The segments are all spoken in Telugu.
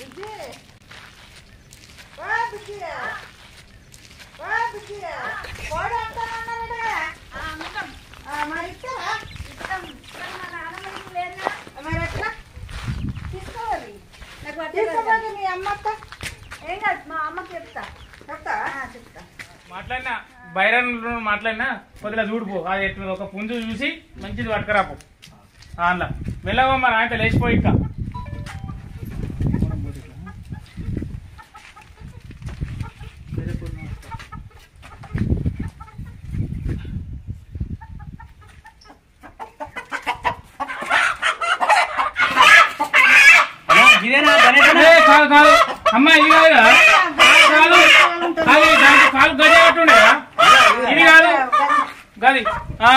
మాట్లాడినా బైరన్ మాట్లాడినా కొద్దిగా చూడుపో అది ఎట్లా ఒక పుంజు చూసి మంచిది పట్టుకురాపు అందులో మెల్లగా మరి ఆయన లేచిపోయి ఇంకా ఇదేనా గణేష్ ఏ, కాదు కాదు అమ్మా ఇది కాదు కదా? కాదు అది దాంట్లో కాలు గజ కట్టుండే కదా? ఇది కాదు గది ఆ.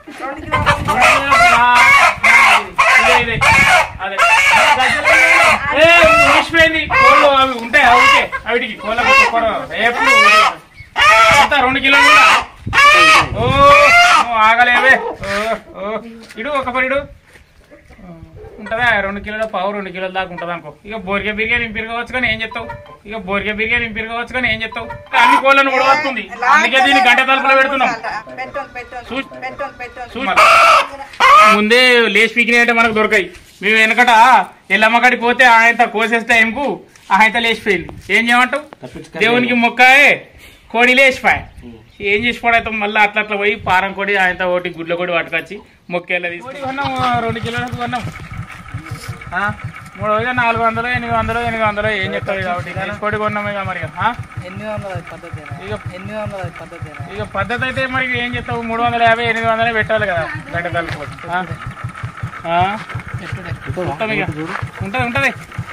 ఆ, ఇదే ఇదే అదే ఏ, ఊసిపోయింది కోళ్ళు అవి ఉంటాయి ఓకే అవిటికి కోళ్ళ కూర ఎప్పుడు ఎంత రెండు కిలోలు కూడా? ఓ నువ్వు ఆగలేవే ఓ ఓ ఇడు ఒక పరిడు ఉంటుందా రెండు కిలోల పావు రెండు కిలోల దాకా ఉంటుంది అనుకో ఇక బోరిక బిర్యానీ పెరగవచ్చు కానీ ఏం చెప్తావు ఇక బోరిక బిర్యానీ పెరగవచ్చు కానీ ఏం చెప్తావు అన్ని కోళ్ళను కూడా వస్తుంది అందుకే దీన్ని గంట తలుపులో పెడుతున్నాం చూసి చూసి మరి. ముందే లేచి పీకినాయి అంటే మనకు దొరకాయి మేము వెనకట ఎల్లమ్మకడికి పోతే ఆయన కోసేస్తే టైంకు ఆయన లేచిపోయింది ఏం చేయమంటావు దేవునికి మొక్కాయే కోడి లేచిపోయా ఏం చేసి పడతాం మళ్ళీ అట్లా అట్లా పోయి పారం కొడి ఆయన ఒకటి గుడ్ల కొడి పట్టుకొచ్చి మొక్కేళ్ళ తీసుకొని కొన్నాం రెండు కిలోలకు కొన్నాం ఆ, మూడు వేల నాలుగు వందలు ఎనిమిది వందలు ఎనిమిది వందలు ఏం చెప్తావు కాబట్టి లేచి కోడి కొన్నాం ఇక మరి ఆ? ఎనిమిది వందల పద్ధతి ఇక ఎనిమిది వందల పద్ధతి ఇక పద్ధతి అయితే మరి ఏం చెప్తావు మూడు వందల యాభై ఎనిమిది వందలే పెట్టాలి కదా గంట తలుపుకోటి ఉంటుంది ఇక ఉంటుంది ఉంటుంది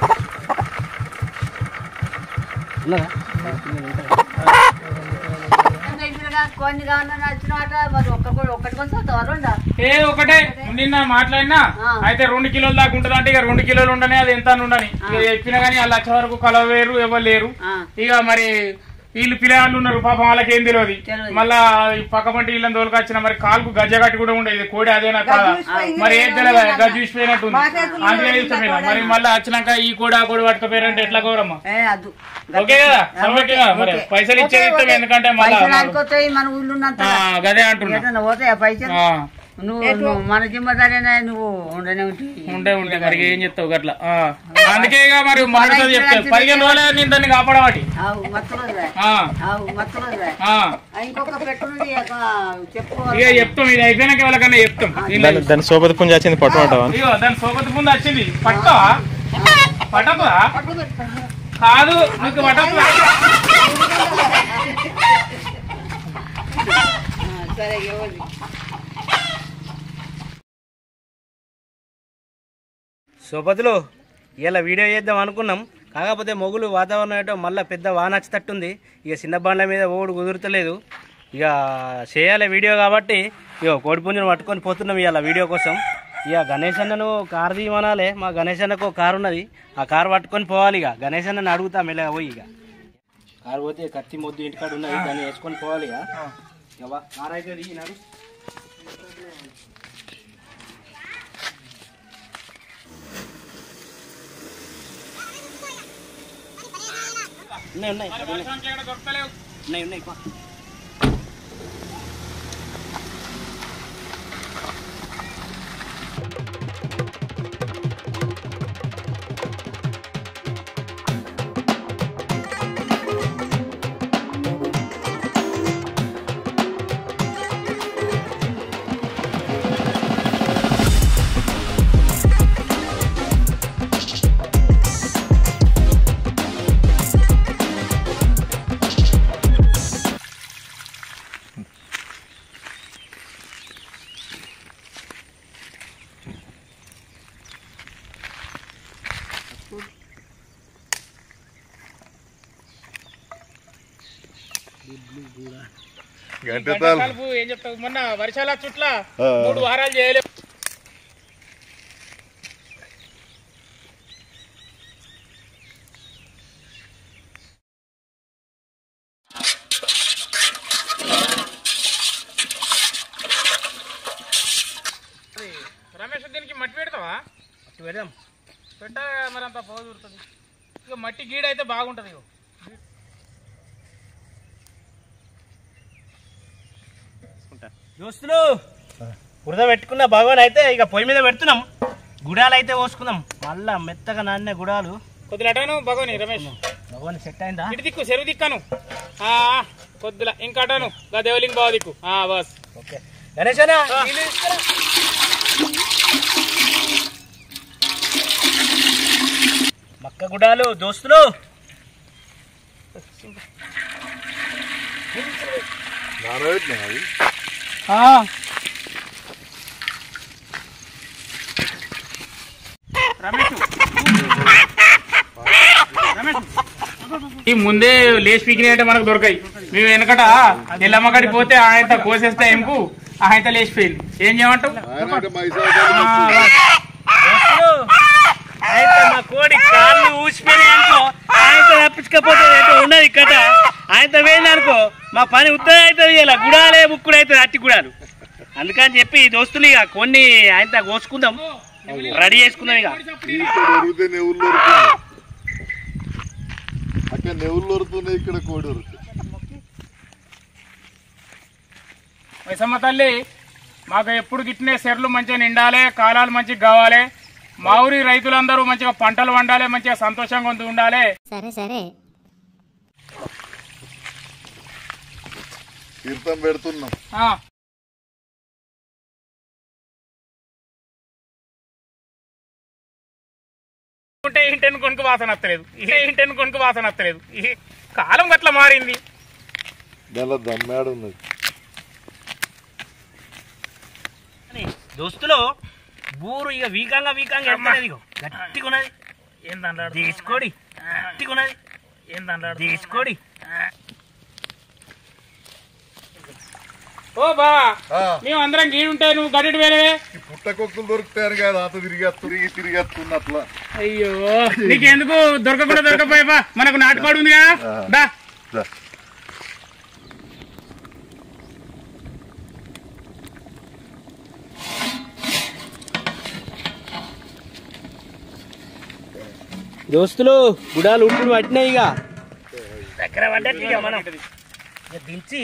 కొన్ని కావాలని వచ్చినమాట మరి ఒక్క కూడా ఒక్కటి కొంచెం త్వరగా ఏ ఒకటే నిన్న మాట్లాడినా ఆ. అయితే రెండు కిలోలు దాకా ఉంటుంది అంటే ఇక రెండు కిలోలు ఉండని అది ఎంత అని ఉండని ఇక చెప్పినా కానీ ఆ లక్ష వరకు కలవ వేరు ఎవరు లేరు ఆ. ఇక మరి వీళ్ళు పిల్లలు ఉన్నారు పాపం వాళ్ళకి ఏం తెలియదు తెలియదు. మళ్ళా ఈ పక్క పంటి వీళ్ళని తోలుకొచ్చిన మరి కాలుకు గజ్జ కట్టి కూడా ఉండేది కోడి అదేనా కాదా మరి ఏం తెలియదు గజ్జ చూసిపోయినట్టు అందుకే ఇష్టమైన మరి మళ్ళీ వచ్చినాక ఈ కోడి ఆ కోడి పట్టుకపోయారంటే ఎట్లా గౌరమ్మ ఏ అద్దు ఓకే కదా ఓకే కదా మరి పైసలు ఇచ్చేది ఇస్తాం ఎందుకంటే మళ్ళా పైసలు అనుకోతాయి మన ఊళ్ళో ఉన్నంత ఆ, గదే అంటున్నా ఎట్లా పోతాయి పైసలు ఆ. నువ్వు నువ్వు మన జిమ్మదారేనా నువ్వు ఉండనే ఉంటుంది ఉండే ఉండే మరి ఏం చెప్తావు గట్ల ఆ. అందుకే ఇక మరి మొదటితో చెప్తాను పదిహేను రోజులే నేను దాన్ని కాపాడవాటి ఆవు మత్తులోదిరా ఆ, ఆవు మత్తులోదిరా ఆ. ఇంకొక పెట్టున్నది చెప్పు ఇక చెప్తాం ఇది అయిపోయినాక వాళ్ళకన్నా చెప్తాం ఇలా దాని దాని సోపతి పుంజ వచ్చింది పట్టుకుంటావా ఇగో దాని సోపతి ముందు వచ్చింది పట్టవా పట్టకురా కాదు నీకు పట్టకురా సరే ఎవరి సోపతులు ఇలా వీడియో చేద్దాం అనుకున్నాం కాకపోతే మొగులు వాతావరణం ఏంటో మళ్ళీ పెద్ద వాన వచ్చేటట్టుంది ఇక చిన్న బండ్ల మీద ఓడు కుదురుతలేదు ఇక చేయాలి వీడియో కాబట్టి ఇక కోడిపుంజును పట్టుకొని పోతున్నాం ఇవాళ వీడియో కోసం ఇక గణేష్ అన్నను కారు తీయమనాలే మా గణేష్ అన్నకు ఒక కారు ఉన్నది ఆ కారు పట్టుకొని పోవాలి ఇక గణేష్ అన్నని అడుగుతా మెల్లగా పోయి ఇక కారు పోతే కత్తి మొద్దు ఇంటికాడ ఉన్నది దాన్ని వేసుకొని పోవాలి ఇక ఇక వా, కారు అయితే దిగినాడు ఉన్నాయి ఉన్నాయి అక్కడ ఉన్నాయి. దొరకలేవు ఉన్నాయి ఉన్నాయి పా. గంట తలుపు ఏం చెప్తావు మొన్న వర్షాల చుట్ల మూడు వారాలు చేయలేవు రమేష్ దీనికి మట్టి పెడతావా అటు పెడదాం పెట్టా మరి అంత పోదురుతుంది ఇక మట్టి గీడ అయితే బాగుంటది ఇగో. దోస్తులు బురద పెట్టుకున్న భగవాన్ అయితే ఇక పొయ్యి మీద పెడుతున్నాం గుడాలు అయితే పోసుకుందాం మళ్ళా మెత్తగా నాన్న గుడాలు కొద్దిగా అటాను భగవని రమేష్ భగవాన్ సెట్ అయిందా ఇటు దిక్కు చెరువు దిక్కను ఆ, కొద్దిలా ఇంకా అటాను గా దేవలింగ్ బావ దిక్కు ఆ బస్ ఓకే గణేశనా ఆ. నీళ్ళు తీసుకురా. మక్క గుడాలు దోస్తులు రమేష్ రమేష్ ఈ ముందే లేచి పీకినాయి అంటే మనకు దొరకాయి మేము వెనకట ఎల్లమ్మగడి పోతే ఆయన కోసేస్తే ఎంపు ఆయన లేచిపోయింది ఏం చేయమంటావు ఆ, దోస్తులు అయితే మా కోడి కాళ్ళు ఊసిపోయినాయి అనుకో ఆయనతో తప్పించకపోతే ఏంటో ఉన్నది కథ ఆయనతో పోయింది అనుకో మా పని ఉత్తరం అవుతుంది ఇలా గుడాలే ముక్కుడు అవుతుంది అట్టి గుడాలు అందుకని చెప్పి ఈ దోస్తులు ఇక కొన్ని ఆయనతో కోసుకుందాం రెడీ చేసుకుందాం ఇక ఇక్కడ ఉరిగితే నెవుళ్ళు ఉరుకుతున్నాయి అక్కడ నెవుళ్ళు ఉరుకుతున్నాయి ఇక్కడ కోడి ఉరుకుతుంది వైసమ్మ తల్లి మాకు ఎప్పుడు గిట్టినే సెర్లు మంచిగా నిండాలి కాలాలు మంచిగా కావాలి మా ఊరి రైతులందరూ మంచిగా పంటలు వండాలి మంచిగా సంతోషంగా ఉంటూ ఉండాలి సరే సరే తీర్థం పెడుతున్నాం ఆ. ఉంటే ఇంటెన్ కొనుక్కు వాసన వస్తలేదు ఇదే ఇంటెన్ కొనుక్కు వాసన వస్తలేదు ఈ కాలం గట్ల మారింది దానిలో దమ్మాడు ఉన్నది అని దోస్తులు బూరు ఇక వీకంగా వీకంగా వెళ్తున్నది ఇగో గట్టిగా ఉన్నది ఏందన్నాడు తీసుకోడి గట్టిగా ఉన్నది ఏందన్నాడు తీసుకోడి ఓ బా ఆ, మేము అందరం గీడుంటే నువ్వు గడిటి వేరే ఈ పుట్టకొక్కులు దొరుకుతారు కదా అంత తిరిగి తిరిగి తిరిగేస్తుంది అట్లా అయ్యో నీకెందుకు దొరకకుండా దొరకపోయా మనకు నాటుకోడు ఉంది కదా దా దా. దోస్తులు గుడాలు ఉప్పుడు పట్టినాయి ఇక దగ్గర పడ్డట్టు ఇక మనం ఇక దించి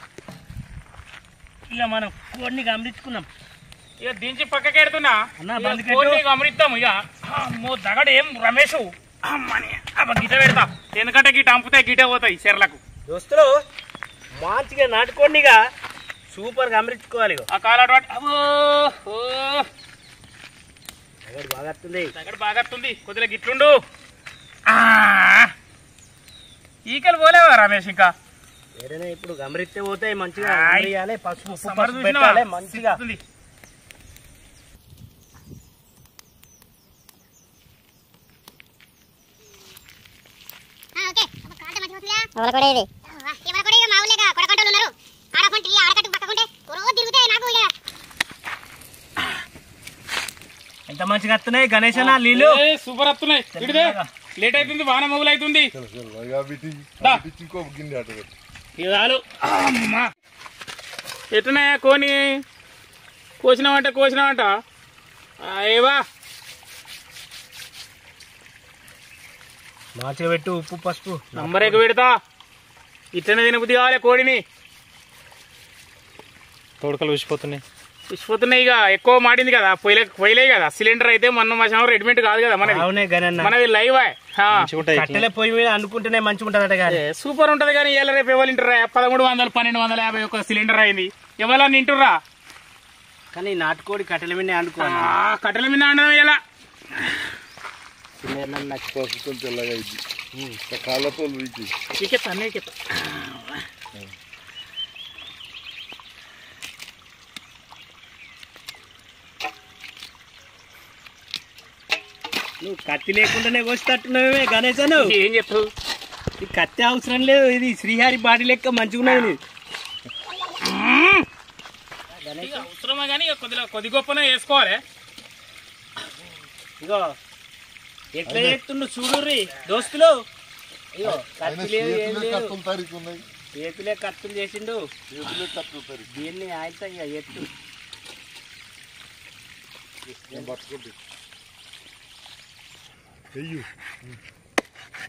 ఇక మనం కోడిని గమనించుకున్నాం ఇక దించి పక్కకెడుతున్నా అన్న, ఇక బండి కట్టు. కోడిని గమనిస్తాం ఇక అమ్మో దగడ ఏం రమేష్ అమ్మని అబ్బ గిట పెడతా ఎందుకంటే గిట అంపుతే గిట పోతాయి చెర్లకు దోస్తులు మంచిగా నాటుకోండి ఇక సూపర్ గమనించుకోవాలి ఇక ఆ కాలాడు పట్టు. అబ్బో ఓ దగ్గర బాగా వస్తుంది దగడ బాగా వస్తుంది కొద్దిగా గిట్లుండు ఆ, ఈకలు పోలేవా రమేష్ ఇంకా ఏదైనా ఇప్పుడు గమనిస్తే పోతాయి మంచిగా ఆయ్. గమనియాలి పసుపు ఉప్పు సమ్మర్ పసుపు చూసినావా? పెట్టాలి మంచిగా వస్తుంది. ఎవరు కూడా ఇది ఎవరు కూడా ఇక మా ఊళ్ళో కొడకంటలు ఉన్నారు ఆడకుంటే ఆడకట్టు పక్కకుంటే రోజు తిరుగుతాయి నాకు ఇక ఎంత మంచిగా వస్తున్నాయి గణేష్ అన్న నీళ్ళు ఏ, సూపర్ వస్తున్నాయి ఇటుదే లేట్ అవుతుంది వాన మొగులు అవుతుంది ఇక వీటి దా. వీటి ఇంకో గిన్నె అటు పెట్టు. ఇక చాలు అమ్మా ఎట్లనే కోని కోసినామంట కోసినామంట ఏవా మంచిగా పెట్టు ఉప్పు పసుపు నంబర్ ఎక్క పెడతా ఇట్లనే తినబుద్ధి కావాలి కోడిని తోడకలు ఊసిపోతున్నాయి ఇచ్చిపోతున్నాయి ఇక ఎక్కువ మాడింది కదా పొయ్యిలే పొయ్యిలే కదా సిలిండర్ అయితే మన మధ్యాహ్నం రెడీమేడ్ కాదు కదా మనది అవునే గణన్న మనది లైవ్ మంచిగా ఉంటాయి కట్టెల పొయ్యి మీద అనుకుంటేనే మంచిగా ఉంటదట కానీ సూపర్ ఉంటది కానీ ఇవాళ రేపు ఎవరు ఇంటరా పదమూడు వందలు పన్నెండు వందల యాభై ఒక సిలిండర్ అయింది ఎవరన్నా ఇంటుర్రా కానీ నాటుకోడి కట్టెల మీద అనుకోవాలి ఆ, కట్టెల మీద అండడం ఇలా పసుపు తెల్లగా ఇది కాళ్ళతో వీటి ఇకెత్తా అన్నీ ఇకెత్తా నువ్వు కత్తి లేకుండానే కోసేటట్టున్నావే గణేష్ అను ఏం చెప్తావు ఈ కత్తి అవసరం లేదు ఇది శ్రీహరి బాడీ లెక్క మంచిగా ఉన్నది నీది. ఇక అవసరమే కానీ ఇక కొద్దిగా కొద్ది గొప్పనే వేసుకోవాలి ఇగో ఎట్లా చేస్తుండు చూడుర్రి దోస్తులు ఇగో ఆయన కత్తి లేదు ఏం చేతులే లేదు కత్తులు తరికి ఉన్నాయి చేతులే కత్తులు చేసిండు చేతులే కత్తులు తరికి దీన్ని ఆయన ఇక ఎత్తు నేను పట్టుకుంటే అయ్యో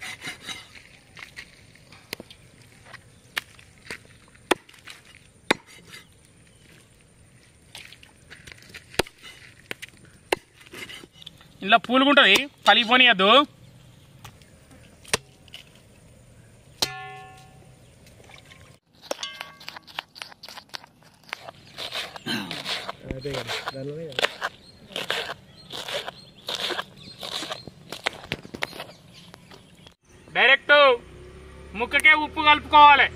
ఇలా పూలుగుంటుంది పలిగిపోనియద్దు డైరెక్ట్ ముక్కకే ఉప్పు కలుపుకోవాలి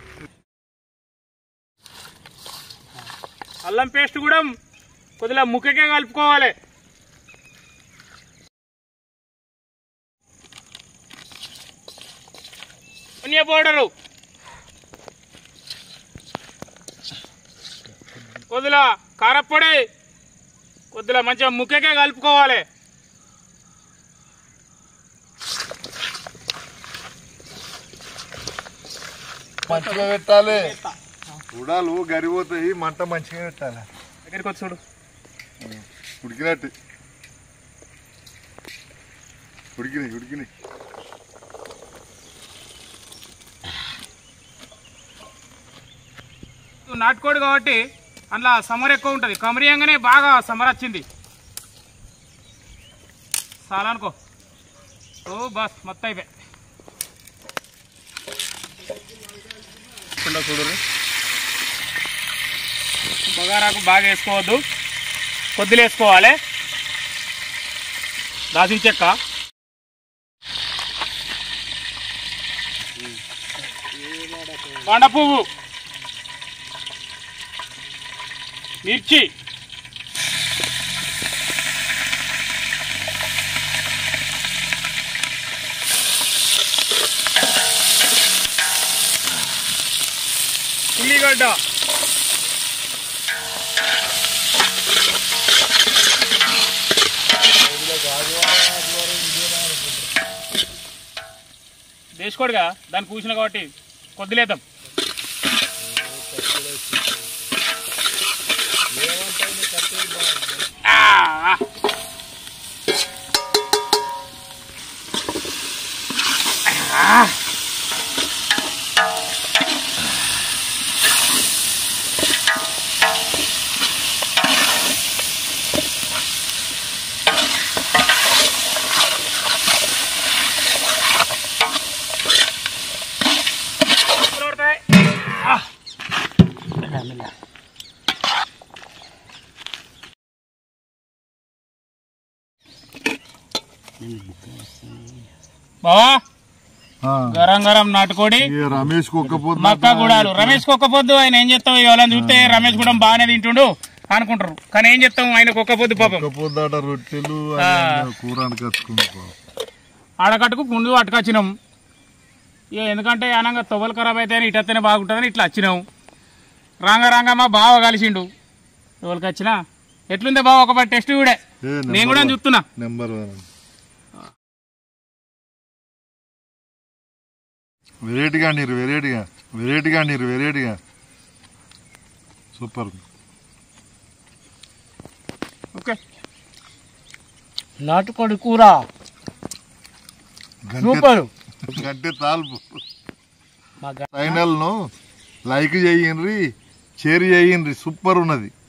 అల్లం పేస్ట్ కూడా కొద్దిగా ముక్కకే కలుపుకోవాలి ధనియా పౌడరు కొద్దిగా కారప్పొడి కొద్దిగా మంచిగా ముక్కకే కలుపుకోవాలి మంచిగా పెట్టాలి ఉడాలు గరిపోతాయి మంట మంచిగా పెట్టాలి దగ్గరికి వచ్చి చూడు ఉడికినట్టు ఉడికినాయి ఉడికినాయి ఇది నాటుకోడి కాబట్టి అందులో సమర్ ఎక్కువ ఉంటుంది కమరియంగానే బాగా సమర్ వచ్చింది చాలా అనుకో ఓ బస్ మొత్తం అయిపోయి చూడు బగారాకు బాగా వేసుకోవద్దు కొద్దిలు వేసుకోవాలి దాచిన చెక్క బండ పువ్వు మిర్చి ఉల్లిగడ్డ దేశకోడిగా దాన్ని కూసిన కాబట్టి కొద్దిలేద్దాం ఆ, ఎప్పుడు పడతాయి? ఆ. బావా గరం గరం నాటుకోడి ఈ రమేష్ కుక్కపోతే మక్క గుడాలు రమేష్ కుక్కపొద్దు ఆయన ఏం చెప్తాం ఎవరైనా చూస్తే రమేష్ కూడా బాగానే తింటుండు అనుకుంటారు కానీ ఏం చెప్తాం ఆయన కుక్కపొద్దు పాపం కుక్కపోద్దాట రొట్టెలు ఆ. అవన్నీ కూర కచ్చుకుంటాం ఆడకట్టుకు ముందు పట్టుకొచ్చినాం ఇక ఎందుకంటే అనంగా తొవ్వలు ఖరాబ్ అయితే ఇటత్తేనే బాగుంటుందని ఇట్లా వచ్చినాం రాంగ రాంగ మా బావ కలిసిండు ఎవరికి వచ్చినా ఎట్లుందే బావ ఒక టెస్ట్ కూడా నేను కూడా చూస్తున్నా నెంబర్ వన్ వెరైటీగా నీరు వెరైటీగా వెరైటీగా నీరు వెరైటీగా సూపర్ ఓకే నాటుకోడి కూర గంటే సూపర్ గంటే తాల్పు మా గ- ఫైనల్ ను లైక్ చేయండి షేర్ చేయండి సూపర్ ఉన్నది